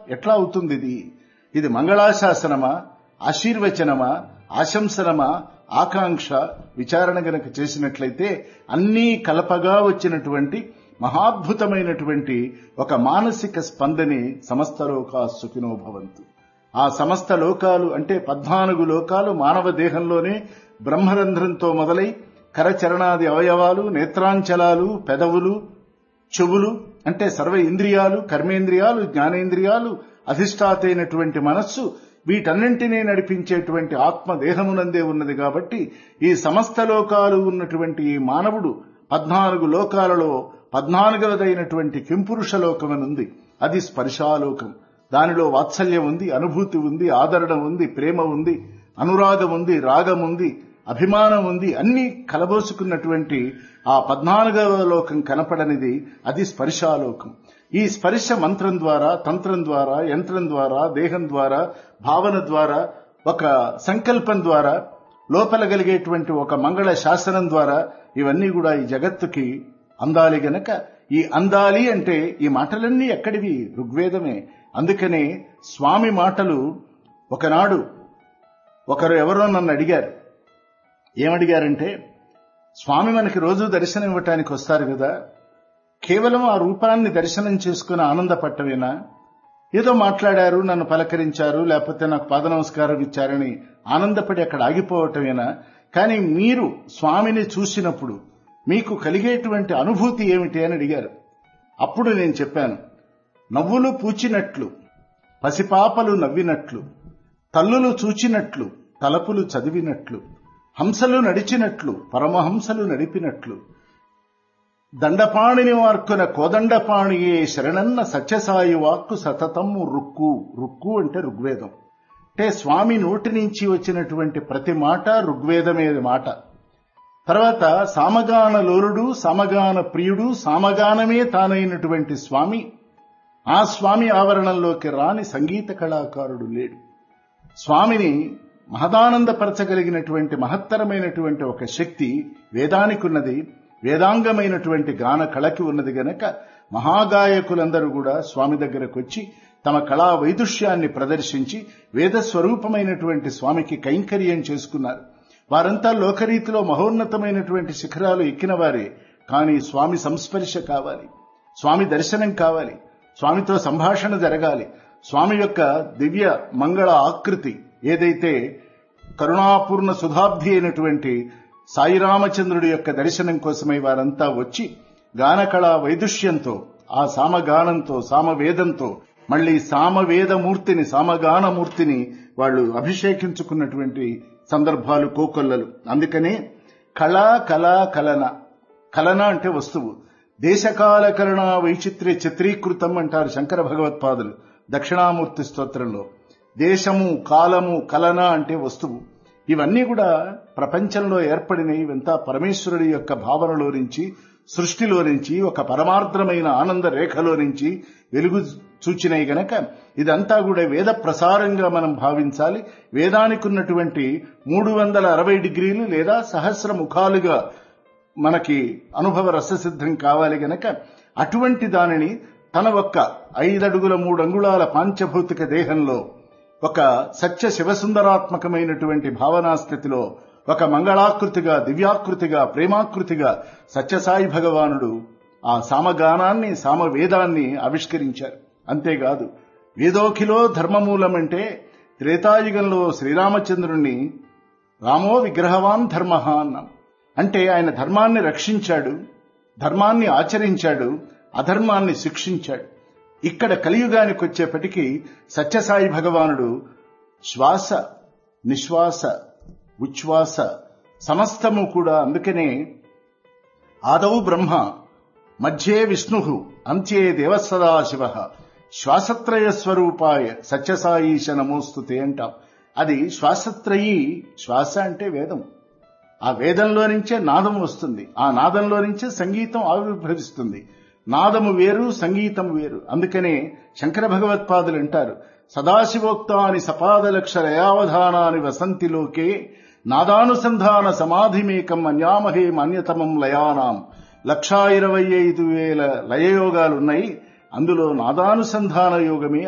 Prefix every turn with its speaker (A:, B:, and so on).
A: ఎట్లా అవుతుంది ఇది ఇది మంగళాశాసనమా ఆశీర్వచనమా ఆశంసనమా ఆకాంక్ష విచారణ గనక చేసినట్లయితే అన్నీ కలపగా వచ్చినటువంటి మహాద్భుతమైనటువంటి ఒక మానసిక స్పందని సమస్త లోకా సుఖినో భవంతు ఆ సమస్త లోకాలు అంటే పద్నాలుగు లోకాలు మానవ దేహంలోనే బ్రహ్మరంధ్రంతో మొదలై కరచరణాది అవయవాలు నేత్రాంచలాలు పెదవులు చెవులు అంటే సర్వ ఇంద్రియాలు కర్మేంద్రియాలు జ్ఞానేంద్రియాలు అధిష్టాతైనటువంటి మనస్సు వీటన్నింటినీ నడిపించేటువంటి ఆత్మ దేహమునందే ఉన్నది కాబట్టి ఈ సమస్త లోకాలు ఉన్నటువంటి ఈ మానవుడు పద్నాలుగు లోకాలలో పద్నాలుగవదైనటువంటి కింపురుష లోకమనుంది అది స్పర్శాలోకం దానిలో వాత్సల్యం ఉంది అనుభూతి ఉంది ఆదరణ ఉంది ప్రేమ ఉంది అనురాగం ఉంది రాగం ఉంది అభిమానం ఉంది అన్ని కలబోసుకున్నటువంటి ఆ పద్నాలుగవ లోకం కనపడనిది అది స్పర్శాలోకం ఈ స్పర్శ మంత్రం ద్వారా తంత్రం ద్వారా యంత్రం ద్వారా దేహం ద్వారా భావన ద్వారా ఒక సంకల్పం ద్వారా లోపల కలిగేటువంటి ఒక మంగళ శాసనం ద్వారా ఇవన్నీ కూడా ఈ జగత్తుకి అందాలి గనక ఈ అందాలి అంటే ఈ మాటలన్నీ ఎక్కడివి ఋగ్వేదమే అందుకనే స్వామి మాటలు ఒకనాడు ఒకరు ఎవరో నన్ను అడిగారు ఏమడిగారంటే స్వామి మనకి రోజు దర్శనం ఇవ్వటానికి వస్తారు కదా కేవలం ఆ రూపాన్ని దర్శనం చేసుకుని ఆనందపట్టమేనా ఏదో మాట్లాడారు నన్ను పలకరించారు లేకపోతే నాకు పాద నమస్కారం ఇచ్చారని ఆనందపడి అక్కడ ఆగిపోవటమేనా కానీ మీరు స్వామిని చూసినప్పుడు మీకు కలిగేటువంటి అనుభూతి ఏమిటి అని అడిగారు అప్పుడు నేను చెప్పాను నవ్వులు పూచినట్లు పసిపాపలు నవ్వినట్లు తల్లులు చూచినట్లు తలపులు చదివినట్లు హంసలు నడిచినట్లు పరమహంసలు నడిపినట్లు దండపాణిని వార్కున కోదండపాణియే శరణన్న సత్యసాయి వాక్కు సతతము రుక్కు రుక్కు అంటే ఋగ్వేదం అంటే స్వామి నోటి నుంచి వచ్చినటువంటి ప్రతి మాట ఋగ్వేదమే మాట తర్వాత సామగాన లోలుడు సామగాన ప్రియుడు సామగానమే తానైనటువంటి స్వామి ఆ స్వామి ఆవరణంలోకి రాని సంగీత కళాకారుడు లేడు స్వామిని మహదానందపరచగలిగినటువంటి మహత్తరమైనటువంటి ఒక శక్తి వేదానికి ఉన్నది వేదాంగమైనటువంటి గాన కళకి ఉన్నది గనక మహాగాయకులందరూ కూడా స్వామి దగ్గరకు వచ్చి తమ కళా వైదుష్యాన్ని ప్రదర్శించి వేద స్వరూపమైనటువంటి స్వామికి కైంకర్యం చేసుకున్నారు వారంతా లోకరీతిలో మహోన్నతమైనటువంటి శిఖరాలు ఎక్కిన వారే కానీ స్వామి సంస్పర్శ కావాలి స్వామి దర్శనం కావాలి స్వామితో సంభాషణ జరగాలి స్వామి యొక్క దివ్య మంగళ ఆకృతి ఏదైతే కరుణాపూర్ణ సుధాబ్ది అయినటువంటి సాయిరామచంద్రుడి యొక్క దర్శనం కోసమై వారంతా వచ్చి గానకళా వైదుష్యంతో ఆ సామగానంతో సామవేదంతో మళ్ళీ సామవేదమూర్తిని సామగానమూర్తిని వాళ్ళు అభిషేకించుకున్నటువంటి సందర్భాలు కోకొల్లలు అందుకనే కళ కళ కలన కలన అంటే వస్తువు దేశకాల కలన వైచిత్ర్య చిత్రీకృతం అంటారు శంకర భగవత్పాదులు దక్షిణామూర్తి స్తోత్రంలో దేశము కాలము కలన అంటే వస్తువు ఇవన్నీ కూడా ప్రపంచంలో ఏర్పడినవి ఇవంతా పరమేశ్వరుడి యొక్క భావనలో నుంచి సృష్టిలో నుంచి ఒక పరమార్థమైన ఆనంద రేఖలో నుంచి వెలుగు చూచినాయి గనక ఇదంతా కూడా వేద ప్రసారంగా మనం భావించాలి వేదానికి ఉన్నటువంటి మూడు వందల అరవై డిగ్రీలు లేదా సహస్ర ముఖాలుగా మనకి అనుభవ రససిద్ధం కావాలి గనక అటువంటి దానిని తన ఒక్క ఐదడుగుల మూడు అంగుళాల పాంచభౌతిక దేహంలో ఒక సత్య శివసుందరాత్మకమైనటువంటి భావనా స్థితిలో ఒక మంగళాకృతిగా దివ్యాకృతిగా ప్రేమాకృతిగా సత్యసాయి భగవానుడు ఆ సామగానాన్ని సామవేదాన్ని ఆవిష్కరించారు అంతేకాదు వేదోఖిలో ధర్మమూలమంటే త్రేతాయుగంలో శ్రీరామచంద్రుణ్ణి రామో విగ్రహవాన్ ధర్మ అన్నాం అంటే ఆయన ధర్మాన్ని రక్షించాడు ధర్మాన్ని ఆచరించాడు అధర్మాన్ని శిక్షించాడు ఇక్కడ కలియుగానికి వచ్చేప్పటికీ సత్యసాయి భగవానుడు శ్వాస నిశ్వాస ఉచ్ఛ్వాస సమస్తము కూడా అందుకనే ఆదౌ బ్రహ్మ మధ్యే విష్ణు అంత్యే దేవసదాశివ శ్వాసత్రయ స్వరూపాయ సత్యసాయీశ నమోస్తుతే అంటాం అది శ్వాసత్రయీ శ్వాస అంటే వేదం ఆ వేదంలో నుంచే నాదం వస్తుంది ఆ నాదంలో నుంచే సంగీతం ఆవిర్భవిస్తుంది నాదము వేరు సంగీతం వేరు అందుకనే శంకర భగవత్పాదులు అంటారు సదాశివోక్తాని సపాదలక్షరయావధానాని వసంతి లోకే నాదానుసంధాన సమాధిమేకం అన్యామహే మాన్యతమం లయానాం లక్షా ఇరవై ఐదు వేల లయయోగాలున్నాయి అందులో నాదానుసంధాన యోగమే